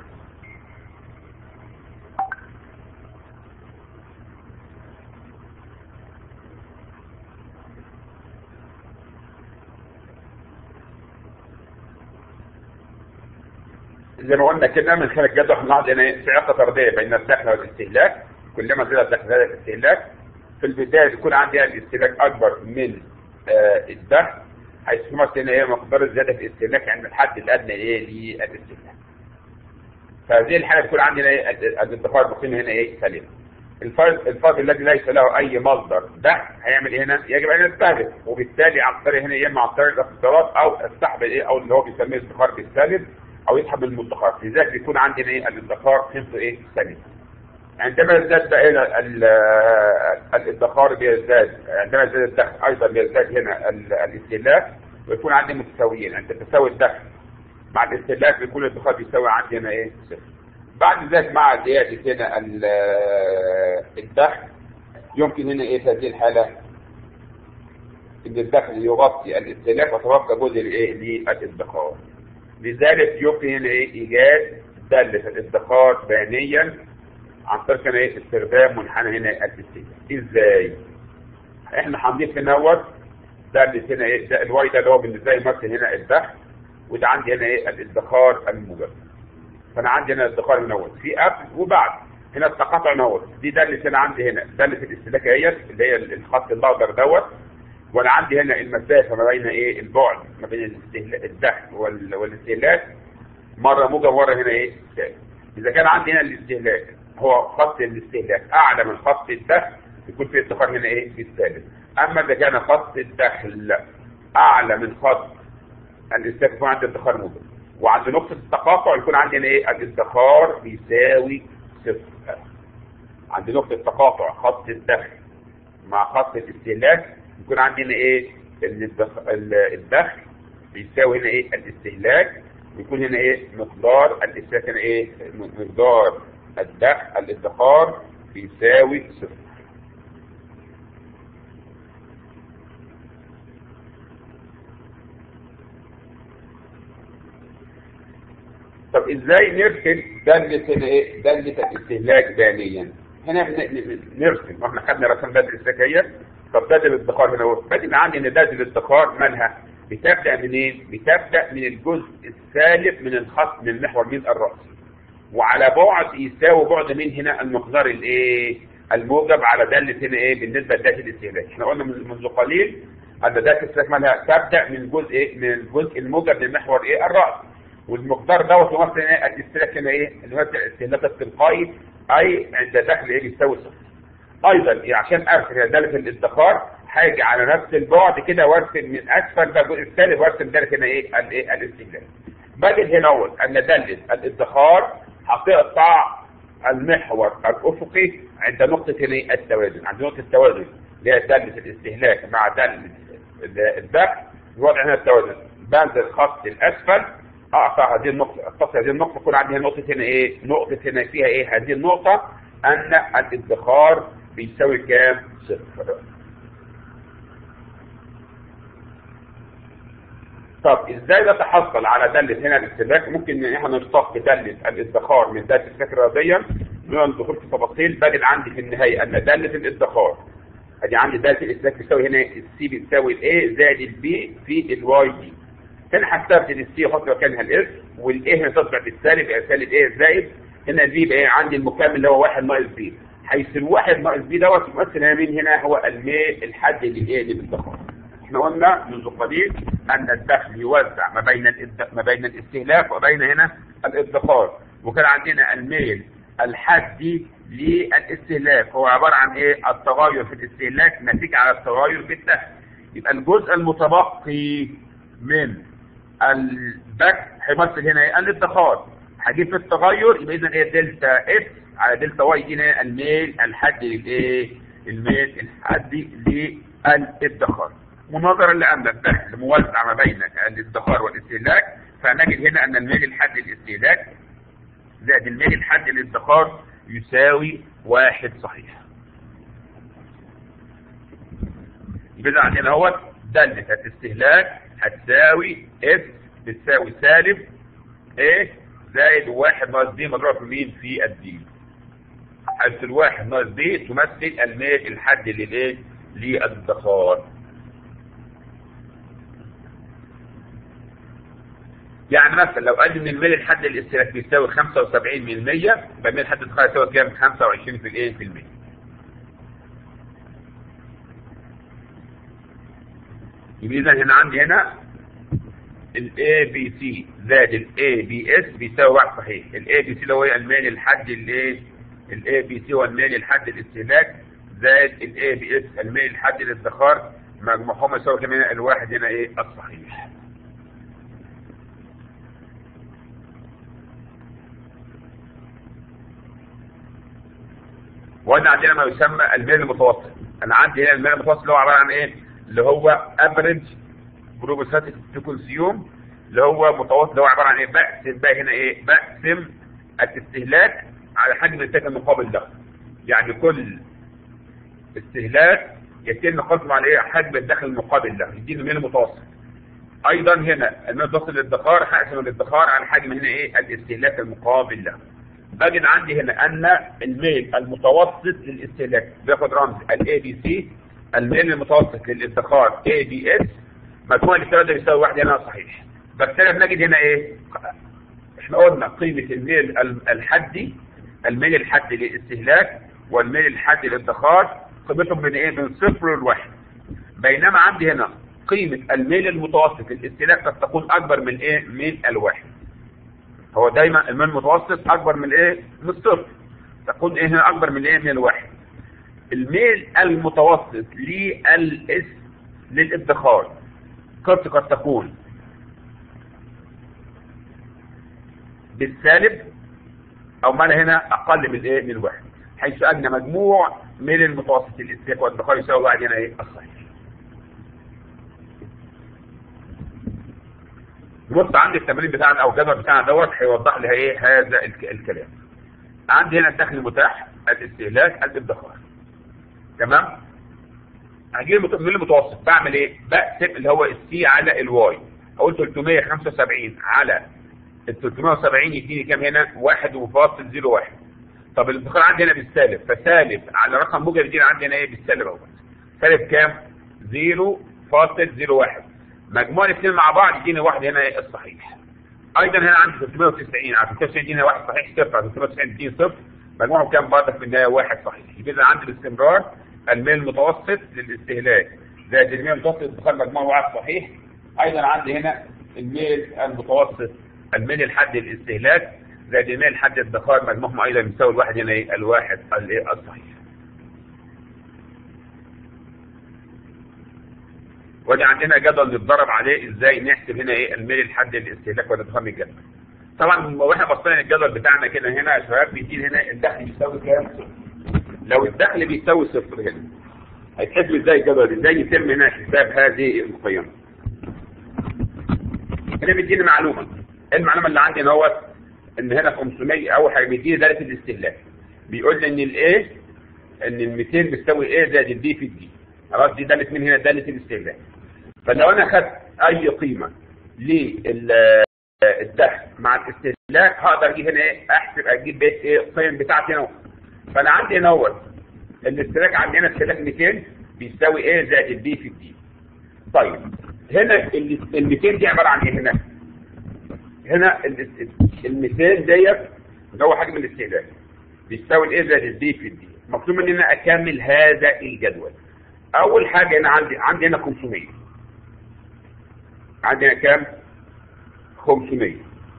زي ما قلنا كده من خلال الجدول احنا عندنا في علاقه طرديه بين الدخل والاستهلاك كلما زاد الدخل زاد الاستهلاك في البدايه يكون عندي الاستهلاك اكبر من آه الدخل حيث تمثل ايه مقدار الزياده في الاستهلاك عند الحد الادنى ايه للاستهلاك فهذه الحاله تكون عندنا ايه الادخار بقيمه هنا ايه سليمه الفرد الفرد الذي ليس له اي مصدر دخل هيعمل ايه هنا؟ يجب ان يستهدف وبالتالي عن طريق هنا يا اما عن طريق الاختصارات او السحب ايه او اللي هو بيسميه الادخار بالسالب او يسحب المدخر لذلك بيكون عندنا ايه الادخار قيمته ايه سليمه عندما يزداد بقى هنا الادخار بيزداد عندما يزداد الدخل ايضا بيزداد هنا الاستهلاك ويكون عندي متساويين عند تساوي الدخل مع الاستهلاك بيكون الادخار بيساوي عندي هنا ايه صفر بعد ذلك مع زياده هنا الدخل يمكن هنا ايه في هذه الحاله ان الدخل يغطي الاستهلاك وتبقى جزء لايه للادخار لذلك يمكن هنا ايه ايجاد داله الادخار بيانيا عن طريق هنا ايه استخدام منحنى هنا الاستهلاك ازاي احنا هنضيف هنا دوت داله هنا ايه ده الواي ده اللي هو بالنسبه لي يمثل هنا الدخل وده عندي هنا ايه الادخار الموجب فانا عندي هنا الادخار منوت في قبل وبعد هنا التقاطع نوت دي داله هنا عندي هنا داله الاستهلاك اهيت اللي هي الخط الاخضر دوت وانا عندي هنا المسافه ما بين ايه البعد ما بين الدخل والاستهلاك مره موجب مره هنا ايه سالب اذا كان عندي هنا الاستهلاك هو خط الاستهلاك اعلى من خط الدخل يكون في ادخار هنا ايه بالسالب اما اذا كان خط الدخل اعلى من خط الاستهلاك يكون عندي ادخار موجب وعند نقطه التقاطع يكون عندي هنا ايه الادخار بيساوي صفر عند نقطه تقاطع خط الدخل مع خط الاستهلاك يكون عندنا ايه الدخل بيساوي هنا ايه الاستهلاك ويكون هنا ايه مقدار الاستهلاك هنا ايه مقدار الدخل الادخار بيساوي صفر طب ازاي نرسم دالة هنا ايه دالة الاستهلاك بيانيا هنا نرسم احنا خدنا رسم دالة الاستهلاكية طب دالة الادخار هنا اهو بدي عندي ان دالة الادخار مالها بتبدا منين بتبدا من الجزء الثالث من الخط من محور مين الرأسي وعلى بعد يساوي بعد من هنا المقدار الايه الموجب على دالة هنا ايه بالنسبة لدالة الاستهلاك احنا قلنا منذ قليل ان دالة الاستهلاك مالها تبدا من الجزء ايه من الجزء الموجب من محور ايه الرأس والمقدار دوت يمثل ايه الاستهلاك هنا ايه يمثل الاستهلاك التلقائي اي عند دخل ايه بيساوي صفر ايضا عشان ارسم داله الادخار هاجي على نفس البعد كده وارسم من اسفل بقى الجزء الثالث وارسم داله هنا ايه الايه الاستهلاك بجد هنا اول ان داله الادخار هتقطع المحور الافقي عند نقطه هنا التوازن عند نقطه التوازن اللي هي داله الاستهلاك مع داله الدخل الوضع هنا التوازن بنزل خط الاسفل اقطع هذه النقطه اتصل هذه النقطه يكون عندي نقطه هنا ايه نقطه هنا فيها ايه هذه النقطه ان الادخار بيساوي كام صفر طب ازاي نتحصل على دالة هنا الاستهلاك ممكن ان احنا نشتق دالة الادخار من دالة الاستهلاك الرياضية دون الدخول في تفاصيل بجد عندي في النهاية ان دالة الادخار ادي عندي دالة الاستهلاك بتساوي هنا السي بتساوي الاي زائد البي في الواي دي هنا هستبدل السي واحط مكانها الاس والاي هنا تصبح بالسالب يبقى سالب ايه زائد هنا البي يبقى عندي المكمل اللي هو 1 ناقص بي حيث الواحد ناقص بي دوت يمثل هنا مين هنا هو المي الحد اللي ايه اللي بالدخار احنا قلنا منذ قليل ان الدخل يوزع ما بين الإد... ما بين الاستهلاك وبين هنا الادخار وكان عندنا الميل الحدي للاستهلاك هو عباره عن ايه التغير في الاستهلاك نتيجه على التغير في الدخل يبقى الجزء المتبقي من الدخل هيمثل هنا ايه الادخار هجيب في التغير يبقى اذا ايه دلتا اف على دلتا واي دي هنا الميل الحدي للايه الميل الحدي الادخار مناظرا لان الدخل موزع ما بين الادخار والاستهلاك فنجد هنا ان الميل الحد للاستهلاك زائد الميل الحد للادخار يساوي واحد صحيح يبقى عندنا هو دالة الاستهلاك هتساوي اس بتساوي سالب ايه زائد واحد ناقص دي مضروب في مين في الدين حيث الواحد ناقص دي تمثل الميل الحد للايه للادخار يعني مثلا لو قال ان الميل الحد للاستهلاك بيساوي 75 من 100 يبقى الميل الحد للادخار يساوي كام 25 في الايه في المية يبقى اذا هنا عندي هنا ال A B C زائد ال A B S بيساوي واحد صحيح ال A B C اللي هو الميل الحد الايه ال A B C هو الميل الحد الاستهلاك زائد ال A B S الميل الحد للادخار مجموعهم يساوي كمان الواحد هنا ايه الصحيح وهنا عندنا ما يسمى الميل المتوسط انا عندي هنا الميل المتوسط اللي هو عباره عن ايه اللي هو افريج بروبوساتيك تو كونسيوم اللي هو متوسط اللي هو عباره عن ايه بقسم بقى هنا ايه بقسم الاستهلاك على حجم الانتاج المقابل ده يعني كل استهلاك يتم قسمه على ايه حجم الدخل المقابل ده يديني الميل المتوسط ايضا هنا الميل المتوسط للادخار هقسم الادخار على حجم هنا ايه الاستهلاك المقابل له بجد عندي هنا ان الميل المتوسط للاستهلاك بياخد رمز الاي بي سي الميل المتوسط للادخار اي بي اس مجموع الاستهلاك ده بيساوي واحد هنا صحيح بس انا بنجد هنا ايه احنا قلنا قيمة الميل الحدي الميل الحدي للاستهلاك والميل الحدي للادخار قيمتهم من ايه من صفر لواحد بينما عندي هنا قيمة الميل المتوسط للاستهلاك قد تكون اكبر من ايه من الواحد هو دايما الميل المتوسط اكبر من ايه من الصفر تكون ايه هنا اكبر من ايه من الواحد الميل المتوسط للاس للادخار قد قد تكون بالسالب او معنى هنا اقل من ايه من الواحد حيث ان مجموع من المتوسط الاستهلاك والادخار يساوي واحد هنا ايه الصحيح بص عندي التمرين بتاعنا او الجدول بتاعنا دوت هيوضح لي ايه هذا الكلام عندي هنا الدخل المتاح الاستهلاك الادخار تمام هجيب من المتوسط بعمل ايه بقسم اللي هو السي على الواي اقول 375 على ال 370 يديني كام هنا 1.01 طب الادخار عندي هنا بالسالب فسالب على رقم موجب يديني عندي هنا ايه بالسالب اهو سالب كام 0.01 مجموع الاثنين مع بعض يديني واحد هنا ايه الصحيح ايضا هنا عندي 390 على 390 يديني واحد صحيح صفر على 390 يديني صفر مجموعهم كام برضه في النهايه واحد صحيح يبقى عندي باستمرار الميل المتوسط للاستهلاك زائد الميل المتوسط للادخار مجموع واحد صحيح ايضا عندي هنا الميل المتوسط الميل الحد للاستهلاك زائد الميل الحد للادخار مجموعهم ايضا يساوي الواحد هنا ايه الواحد الايه الصحيح ودي عندنا جدول نتدرب عليه ازاي نحسب هنا ايه الميل الحد للاستهلاك والادخار من الجدول طبعا واحنا بصينا الجدول بتاعنا كده هنا يا شباب بيدينا هنا الدخل بيساوي كام لو الدخل بيساوي صفر هنا هيتحسب ازاي الجدول ازاي يتم هنا حساب هذه القيم هنا بيديني معلومه المعلومه اللي عندي ان هو ان هنا 500 اول حاجه بيديني داله الاستهلاك بيقول لي ان الايه ان ال 200 بتساوي ايه زائد الدي في الدي خلاص دي داله من هنا داله الاستهلاك فلو انا خدت اي قيمه للدخل مع الاستهلاك هقدر اجيب هنا ايه احسب اجيب بيت ايه القيم بتاعتي هنا فانا عندي هنا هو الاستهلاك عندنا استهلاك 200 بيساوي ايه زائد الدي في الدي طيب هنا ال 200 دي عباره عن ايه هنا هنا ال 200 ديت اللي هو حجم الاستهلاك بيساوي الايه زائد الدي في الدي مطلوب مني ان اكمل هذا الجدول اول حاجه هنا عندي عندي هنا 500 عندنا كام 500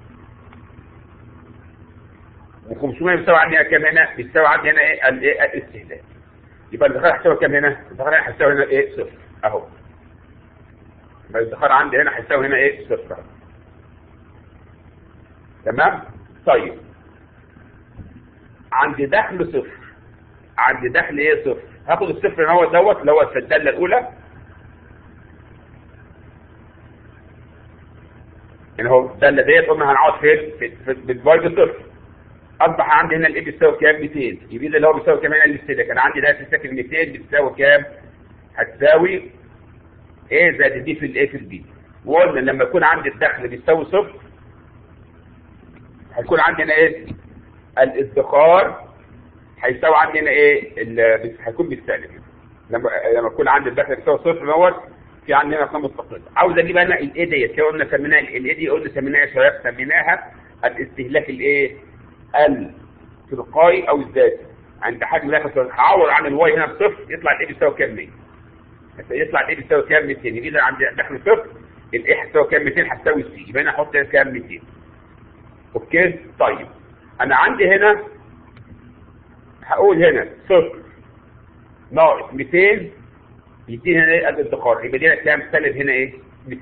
و500 بيساوي عندنا كام هنا بيساوي عندي هنا ايه الايه الاستهلاك يبقى الادخار هيساوي كام هنا الادخار هنا هيساوي هنا ايه صفر اهو يبقى الادخار عندي هنا هيساوي هنا ايه صفر اهو تمام طيب عندي دخل صفر عندي دخل ايه صفر هاخد الصفر اللي هو دوت اللي هو في الداله الاولى يعني هو الداله ديت قلنا هنقعد فين في في بالفاي بصفر اصبح عندي هنا الاي بيساوي كام 200 يبقى اللي هو بيساوي كام هنا الاستهلاك انا عندي ده تستكن 200 بتساوي كام هتساوي ايه زائد دي في الايه في البي وقلنا لما يكون عندي الدخل بيساوي صفر هيكون عندي هنا ايه الادخار هيساوي عندي هنا ايه ال- هيكون بالسالب لما لما يكون عندي الدخل بيساوي صفر دوت في عندنا قيمه مستقله عاوز اجيب انا الايه ديت كده قلنا سميناها الايه دي قلنا سميناها يا شباب سميناها الاستهلاك الايه التلقائي او الذاتي عند حجم داخل هعوض عن الواي هنا بصفر يطلع الايه بيساوي كام 100 يطلع الايه بيساوي كام 200 يبقى اذا عندي دخل صفر الايه هتساوي كام 200 هتساوي سي يبقى انا احط هنا كام 200 اوكي طيب انا عندي هنا هقول هنا صفر ناقص 200 يديني هنا ايه الادخار يبقى دي كام سالب هنا ايه 200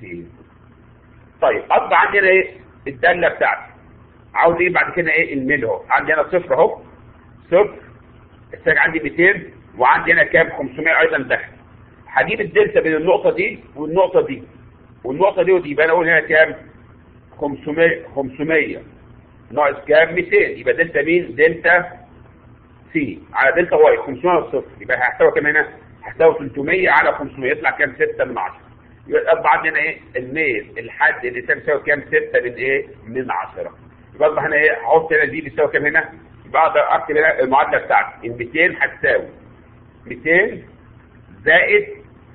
طيب اطبع عندي هنا ايه الداله بتاعتي عاوز ايه بعد كده ايه الميل اهو عندي هنا صفر اهو صفر الساج عندي 200 وعندي هنا كام 500 ايضا دخل هجيب الدلتا بين النقطه دي والنقطه دي والنقطه دي ودي يبقى انا اقول هنا كام 500 500 ناقص كام 200 يبقى دلتا مين دلتا سي على دلتا واي 500 صفر يبقى هحسبها كام هنا هحسبها 300 على 500 يطلع كام 6 من 10 يبقى اصبح عندنا ايه الميل الحد اللي بيساوي كام 6 من ايه من 10 يبقى اصبح هنا ايه هحط هنا دي بيساوي كام هنا يبقى اقدر اكتب هنا المعادله بتاعتي ال 200 هتساوي 200 زائد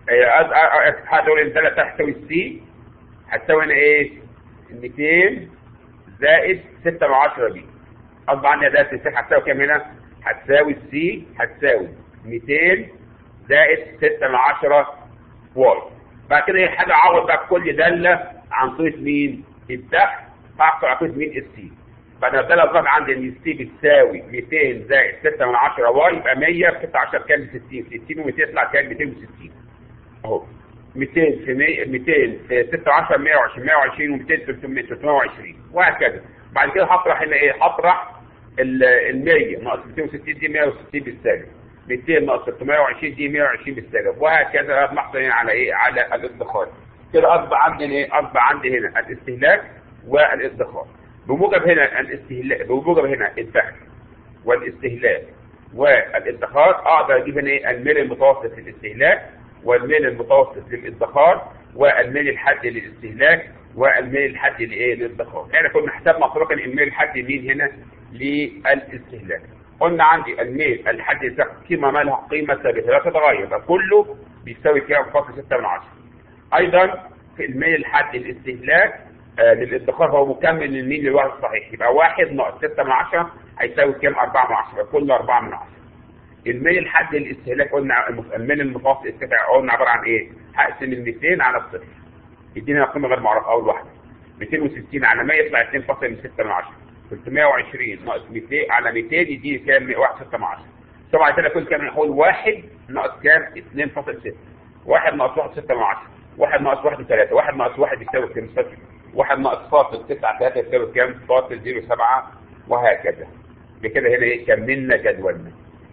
هتقول الثلاثه هتساوي السي هتساوي هنا ايه 200 زائد 6 من 10 دي اصبح عندنا ده السي هتساوي كام هنا هتساوي السي هتساوي 200 زائد 6 من 10 واي بعد كده ايه حاجه اعوض بقى كل داله عن صيغه مين الدخل هحصل على صيغه مين السي بعد ما الداله اصبحت عندي ان السي بتساوي 200 زائد 6 من 10 واي يبقى 100 في 6 10 كام 60 60 و200 يطلع كام 260 اهو 200 في 100 200 في 6 10 120 120 و200 300 320 وهكذا بعد كده هطرح هنا ايه هطرح ال 100 ناقص 260 دي 160 بالسالب 200 ناقص 320 دي 120 بالسالب وهكذا لغايه ما احصل هنا على ايه على الادخار كده اصبح عندي ايه اصبح عندي هنا الاستهلاك والادخار بموجب هنا الاستهلاك بموجب هنا الدخل والاستهلاك والادخار اقدر اجيب هنا ايه الميل المتوسط للاستهلاك والميل المتوسط للادخار والميل الحد للاستهلاك والميل الحد لايه للادخار احنا كنا حسبنا طرقا الميل الحد مين هنا للاستهلاك قلنا عندي الميل الحد قيمه مالها قيمه ثابته لا تتغير يبقى كله بيساوي كام فاصل 6 من 10 ايضا في الميل الحد الاستهلاك آه للادخار هو مكمل للميل للواحد الصحيح يبقى واحد ناقص 6 من 10 هيساوي كام 4 من 10 كله 4 من 10 الميل الحد الاستهلاك قلنا الميل المتوسط القطع قلنا عباره عن ايه؟ هقسم ال 200 على الصفر يدينا قيمه غير معرفه اول واحده 260 على 100 يطلع 2.6 من 10 320 ناقص 200 على 200 يديني كام 1 6 من 10 طبعا كده كل كام نقول 1 ناقص كام 2.6 1 ناقص 1 6 من 10 1 ناقص 1 3 1 ناقص 1 يساوي كام 0 1 ناقص فاصل 9 3 يساوي كام فاصل 0 7 وهكذا بكده هنا ايه كملنا جدولنا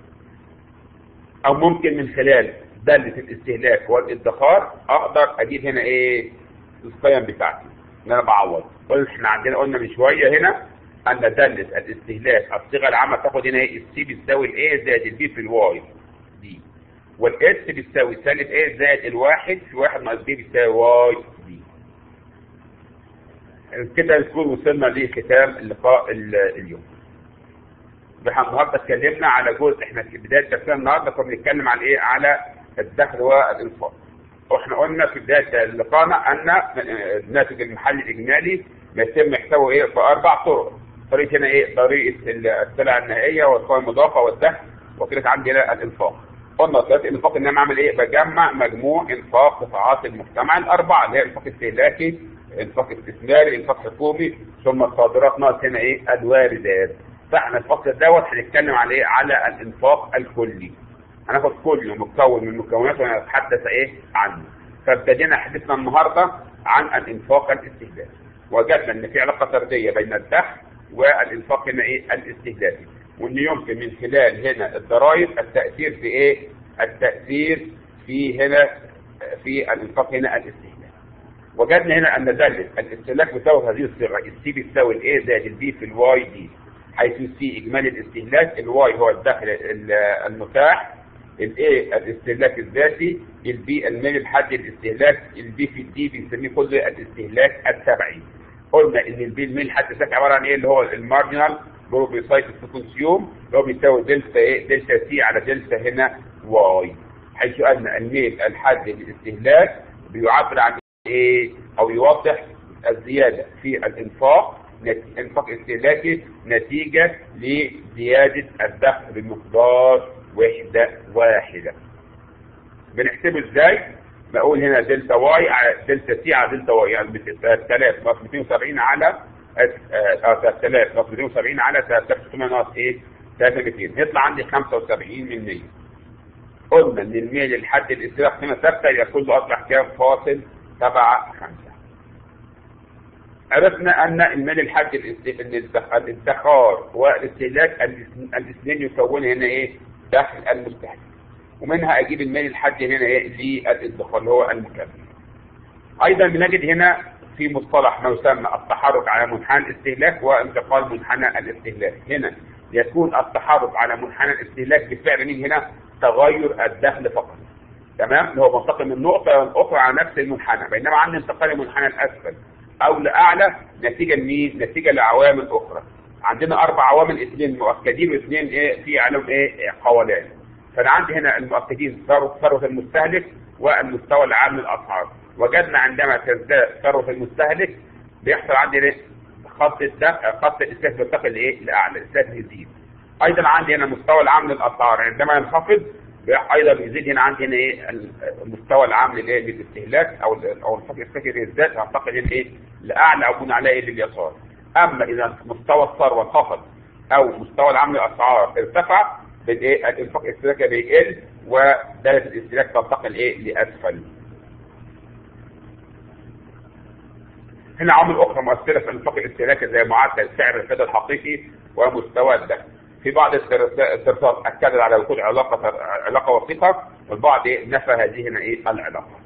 او ممكن من خلال دالة الاستهلاك والادخار اقدر اجيب هنا ايه القيم بتاعتي ان انا بعوض قلنا احنا عندنا قلنا من شويه هنا ان دالة الاستهلاك الصيغه العامه تاخد هنا ايه السي بتساوي الايه زائد البي في الواي دي والاس بتساوي سالب ايه زائد الواحد في واحد ناقص بي بتساوي واي دي كده نكون وصلنا لختام اللقاء اليوم احنا النهارده اتكلمنا على جزء احنا في بدايه درسنا النهارده كنا بنتكلم على ايه؟ على الدخل والانفاق. واحنا قلنا في بدايه لقاءنا ان الناتج المحلي الاجمالي بيتم يحتوي ايه؟ في اربع طرق. طريقه هنا ايه؟ طريقه السلع النهائيه والقوائم المضافه والدخل وطريقه عندنا الانفاق. قلنا طريقه الانفاق ان انا اعمل ايه؟ بجمع مجموع انفاق قطاعات المجتمع الاربعه اللي هي انفاق استهلاكي، انفاق استثماري، انفاق حكومي، ثم الصادرات ناقص هنا ايه؟ الواردات. فاحنا الفصل دوت هنتكلم على ايه على الانفاق الكلي هناخد كل مكون من مكوناته ونتحدث ايه عنه فابتدينا حديثنا النهارده عن الانفاق الاستهلاكي وجدنا ان في علاقه طرديه بين الدخل والانفاق هنا ايه الاستهلاكي وان يمكن من خلال هنا الضرائب التاثير في ايه التاثير في هنا في الانفاق هنا الاستهلاكي وجدنا هنا ان داله الاستهلاك بيساوي هذه الصيغه السي بتساوي الاي زائد البي في الواي دي حيث السي اجمالي الاستهلاك الواي هو الدخل المتاح الاي الاستهلاك الذاتي البي المالي الحد الاستهلاك البي في الدي بنسميه كل الاستهلاك التبعي قلنا ان البي المالي الحد الاستهلاك عباره عن ايه اللي هو المارجنال بروبيسايت كونسيوم اللي هو بيساوي دلتا ايه دلتا سي على دلتا هنا واي حيث ان الميل الحد الاستهلاك بيعبر عن ايه او يوضح الزياده في الانفاق انفاق استهلاكي نتيجه لزياده الدخل بمقدار وحده واحده بنحسبه ازاي بقول هنا دلتا واي على دلتا سي على دلتا واي يعني 3000 ناقص 270 على 3000 ناقص 270 على 3600 ناقص ايه 3200 يطلع عندي 75 من 100 قلنا ان الميل الحد الاستهلاك هنا ثابته يبقى كله اصبح كام فاصل 7 5 عرفنا ان الميل الحد الادخار والاستهلاك الاثنين يكون هنا ايه دخل المستهلك ومنها اجيب الميل الحد هنا ايه للادخار اللي هو المكمل ايضا بنجد هنا في مصطلح ما يسمى التحرك على منحنى الاستهلاك وانتقال منحنى الاستهلاك هنا يكون التحرك على منحنى الاستهلاك بالفعل من هنا تغير الدخل فقط تمام اللي هو منتقل من نقطة لأخرى على نفس المنحنى بينما عندي انتقال المنحنى الأسفل أو لأعلى نتيجة لمين؟ نتيجة لعوامل أخرى عندنا أربع عوامل اثنين مؤكدين واثنين إيه في عليهم إيه قولان فأنا عندي هنا المؤكدين ثروة المستهلك والمستوى العام للأسعار وجدنا عندما تزداد ثروة المستهلك بيحصل عندي خط خط الإسلاك بينتقل إيه لأعلى الإسلاك يزيد ايضا عندي هنا المستوى العام للاسعار عندما ينخفض ايضا يزيد هنا عندي هنا ايه المستوى العام للايه للاستهلاك او او الفكر الذات هنتقل هنا ايه لاعلى او يكون عليه لليسار اما اذا مستوى الثروه انخفض او مستوى العام للاسعار ارتفع بالايه الانفاق الاستهلاكي بيقل ودرجه الاستهلاك تنتقل ايه لاسفل هنا عوامل اخرى مؤثره في الانفاق الاستهلاكي زي معدل سعر الفائده الحقيقي ومستوى الدخل في بعض الدراسات اكدت على وجود علاقه علاقه وثيقه والبعض نفى هذه هنا ايه العلاقه.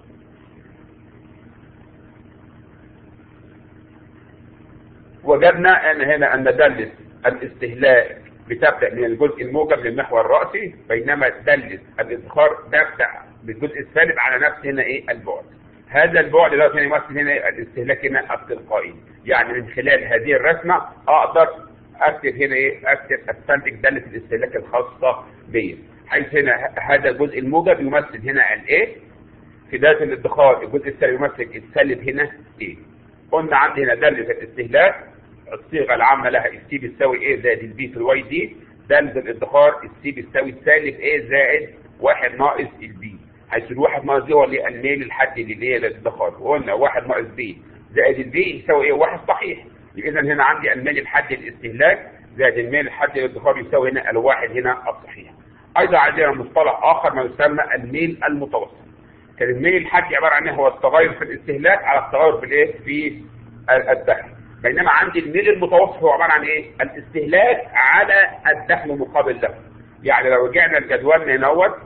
وجدنا ان هنا ان داله الاستهلاك بتبدا من الجزء الموجب للمحور الراسي بينما داله الادخار تبدا بالجزء السالب على نفس هنا ايه البعد. هذا البعد ده يمثل هنا الاستهلاك هنا التلقائي يعني من خلال هذه الرسمه اقدر اكتب هنا ايه اكتب استنتج داله الاستهلاك الخاصه بي حيث هنا هذا الجزء الموجب يمثل هنا الايه في داله الادخار الجزء السالب يمثل السالب هنا ايه قلنا عندي هنا داله الاستهلاك الصيغه العامه لها السي بتساوي ايه زائد البي في الواي دي داله الادخار السي بتساوي سالب ايه زائد واحد ناقص البي حيث الواحد ناقص دي هو اللي الميل الحد اللي هي الادخار وقلنا واحد ناقص بي زائد البي يساوي ايه واحد صحيح اذا هنا عندي الميل الحد الاستهلاك زائد الميل الحد الادخار يساوي هنا الواحد هنا الصحيح ايضا عندنا مصطلح اخر ما يسمى الميل المتوسط كان الميل الحد عباره عن هو التغير في الاستهلاك على التغير في الايه في الدخل بينما عندي الميل المتوسط هو عباره عن ايه الاستهلاك على الدخل مقابل دخل يعني لو رجعنا لجدولنا هنا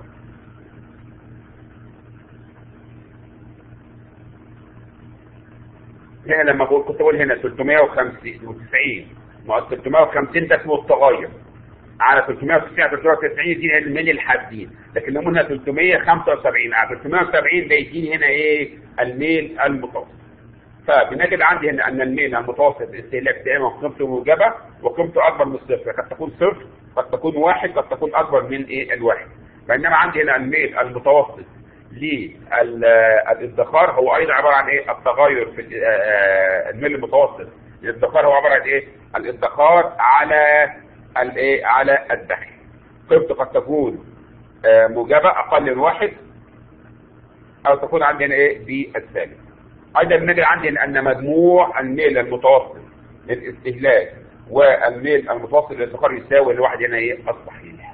هنا لما بقول كنت بقول هنا 350 ما 350 ده اسمه التغير على 390 على 390 دي الميل الحادين لكن لما هنا 375 على 370 ده يديني هنا ايه الميل المتوسط فبنجد عندي هنا ان الميل المتوسط الاستهلاك دائما قيمته موجبه وقيمته اكبر من الصفر قد تكون صفر قد تكون واحد قد تكون اكبر من ايه الواحد بينما عندي هنا الميل المتوسط للادخار هو ايضا عباره عن ايه التغير في الميل المتوسط الادخار هو عباره عن ايه الادخار على الايه على الدخل قيمته قد تكون موجبه اقل من واحد او تكون عندنا ايه بالسالب ايضا بنجد عندنا ان مجموع الميل المتوسط للاستهلاك والميل المتوسط للادخار يساوي الواحد هنا ايه الصحيح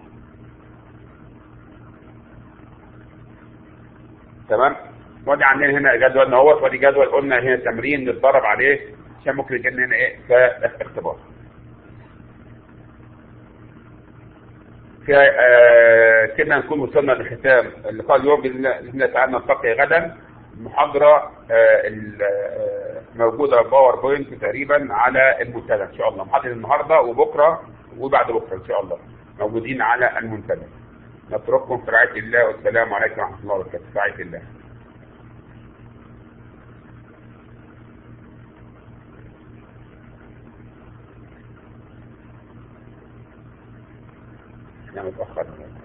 تمام ودي عندنا هنا جدول اهوت ودي جدول قلنا هنا تمرين نتدرب عليه عشان ممكن يجي هنا ايه كاختبار في آه كده نكون وصلنا لختام اللقاء اليوم باذن الله تعالى نلتقي غدا المحاضرة آه، ال- آه، موجودة باوربوينت تقريبا على المنتدى ان شاء الله محاضرة النهاردة وبكرة وبعد بكرة ان شاء الله موجودين على المنتدى نترككم في رعاية الله والسلام عليكم ورحمة الله وبركاته في رعاية الله احنا متأخر